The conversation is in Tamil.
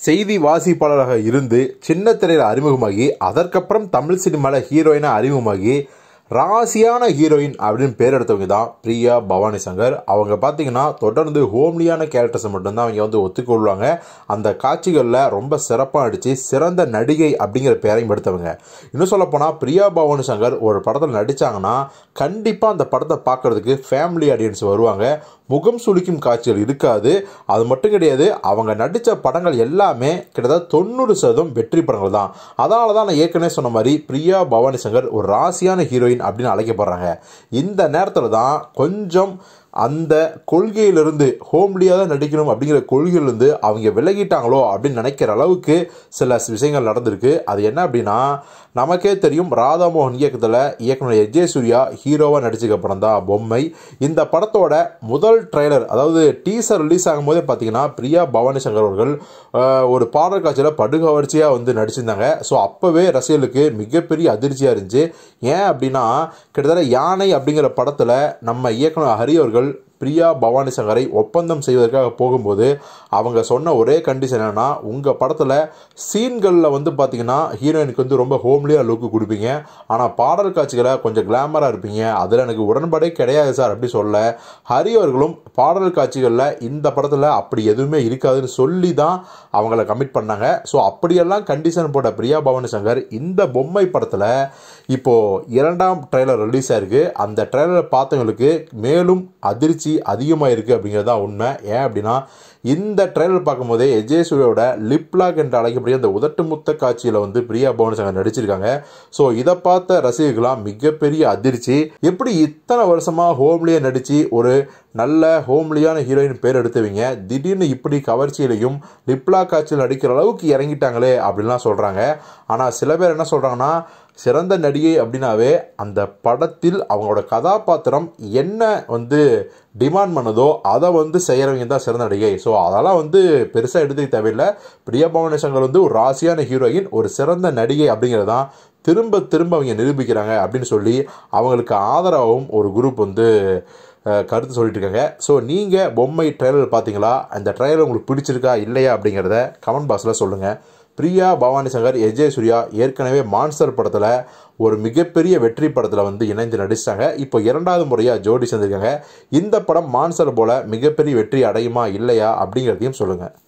செய்தி வாசிப்பாளராக இருந்து சின்ன திரையில் அறிமுகமாகி அதற்கப்புறம் தமிழ் சினிமாவில் ஹீரோயினாக அறிமுகமாகி ராசியான ஹீரோயின் அப்படின்னு பேர் எடுத்தவங்க தான் பிரியா பவானி சங்கர் அவங்க பார்த்தீங்கன்னா தொடர்ந்து ஹோம்லியான கேரக்டர்ஸை மட்டும்தான் அவங்க வந்து ஒத்துக்கொள்வாங்க அந்த காட்சிகளில் ரொம்ப சிறப்பாக நடித்து சிறந்த நடிகை அப்படிங்கிற பேரையும் எடுத்தவங்க இன்னும் சொல்லப்போனால் பிரியா பவானி சங்கர் ஒரு படத்தில் நடித்தாங்கன்னா கண்டிப்பாக அந்த படத்தை பார்க்குறதுக்கு ஃபேமிலி ஆடியன்ஸ் வருவாங்க முகம் சுளிக்கும் காட்சிகள் இருக்காது அது மட்டும் கிடையாது அவங்க நடித்த படங்கள் எல்லாமே கிட்டத்தட்ட தொண்ணூறு சதவீதம் வெற்றி படங்கள் தான் அதனால தான் நான் ஏற்கனவே சொன்ன மாதிரி பிரியா பவானி சங்கர் ஒரு ராசியான ஹீரோயின் அப்படின்னு அழைக்கப்படுறாங்க இந்த நேரத்தில் தான் கொஞ்சம் அந்த கொள்கையிலிருந்து ஹோம்லியாக தான் நடிக்கணும் அப்படிங்கிற கொள்கையிலிருந்து அவங்க விலகிட்டாங்களோ அப்படின்னு நினைக்கிற அளவுக்கு சில விஷயங்கள் நடந்திருக்கு அது என்ன அப்படின்னா நமக்கே தெரியும் ராதாமோகன் இயக்கத்தில் இயக்குனர் எஜே சூர்யா ஹீரோவாக நடிச்சிருக்க படம் தான் பொம்மை இந்த படத்தோட முதல் ட்ரெய்லர் அதாவது டீசர் ரிலீஸ் ஆகும்போதே பார்த்தீங்கன்னா பிரியா பவானி சங்கர் அவர்கள் ஆஹ், ஒரு பாடல் காட்சியில் படுகவர்ச்சியாக வந்து நடிச்சிருந்தாங்க ஸோ அப்போவே ரசிகர்களுக்கு மிகப்பெரிய அதிர்ச்சியாக இருந்துச்சு ஏன் அப்படின்னா கிட்டத்தட்ட யானை அப்படிங்கிற படத்தில் நம்ம இயக்குனர் ஹரி அவர்கள் பிரியா பவானி சங்கரை ஒப்பந்தம் செய்வதற்காக போகும்போது அவங்க சொன்ன ஒரே கண்டிஷன் என்னன்னா உங்கள் படத்தில் சீன்களில் வந்து பார்த்தீங்கன்னா ஹீரோயினுக்கு வந்து ரொம்ப ஹோம்லியாக லுக்கு கொடுப்பீங்க ஆனால் பாடல் காட்சிகளை கொஞ்சம் கிளாமராக இருப்பீங்க அதில் எனக்கு உடன்பாடே கிடையாது சார் அப்படி சொல்ல ஹரி அவர்களும் பாடல் காட்சிகளில் இந்த படத்தில் அப்படி எதுவுமே இருக்காதுன்னு சொல்லி தான் அவங்கள கமிட் பண்ணாங்க ஸோ அப்படியெல்லாம் கண்டிஷன் போட்ட பிரியா பவானி சங்கர் இந்த பொம்மை படத்தில் இப்போது இரண்டாம் ட்ரெய்லர் ரிலீஸ் ஆயிருக்கு அந்த ட்ரெய்லரை பார்த்தவங்களுக்கு மேலும் அதிர்ச்சி அதிகமாக இருக்குது அப்படிங்கிறது தான் உண்மை ஏன் அப்படின்னா இந்த ட்ரெய்லர் பார்க்கும்போதே எஜய் சூர்யாவோட லிப்லாக் என்று அழைக்கக்கூடிய அந்த உதட்டு முத்த காட்சியில் வந்து பிரியா பவன் சங்கர் நடிச்சிருக்காங்க ஸோ இதை பார்த்த ரசிகர்களாம் மிகப்பெரிய அதிர்ச்சி எப்படி இத்தனை வருஷமாக ஹோம்லியே நடித்து ஒரு நல்ல ஹோம்லியான ஹீரோயின் பேர் எடுத்தவங்க திடீர்னு இப்படி கவர்ச்சியிலையும் லிப்லா காட்சியில் நடிக்கிற அளவுக்கு இறங்கிட்டாங்களே அப்படின்லாம் சொல்கிறாங்க ஆனால் சில பேர் என்ன சொல்கிறாங்கன்னா சிறந்த நடிகை அப்படின்னாவே அந்த படத்தில் அவங்களோட கதாபாத்திரம் என்ன வந்து டிமாண்ட் பண்ணுதோ அதை வந்து செய்கிறவங்க தான் சிறந்த நடிகை ஸோ அதெல்லாம் வந்து பெருசாக எடுத்துக்க தேவையில்லை பிரியா பவானி சங்கர் வந்து ஒரு ராசியான ஹீரோயின் ஒரு சிறந்த நடிகை அப்படிங்கிறது தான் திரும்ப திரும்ப அவங்க நிரூபிக்கிறாங்க அப்படின்னு சொல்லி அவங்களுக்கு ஆதரவாகவும் ஒரு குரூப் வந்து அஹ், கருத்து சொல்லிட்டு இருக்காங்க ஸோ நீங்கள் பொம்மை ட்ரைலர் பார்த்தீங்களா அந்த ட்ரைலர் உங்களுக்கு பிடிச்சிருக்கா இல்லையா அப்படிங்கிறத கமெண்ட் பாக்ஸில் சொல்லுங்கள் பிரியா பவானி சங்கர் எஜே சூர்யா ஏற்கனவே மான்ஸ்டர் படத்தில் ஒரு மிகப்பெரிய வெற்றி படத்தில் வந்து இணைந்து நடிச்சிட்டாங்க இப்போ இரண்டாவது முறையாக ஜோடி சேர்ந்திருக்காங்க இந்த படம் மான்ஸ்டர் போல மிகப்பெரிய வெற்றி அடையுமா இல்லையா அப்படிங்கிறதையும் சொல்லுங்கள்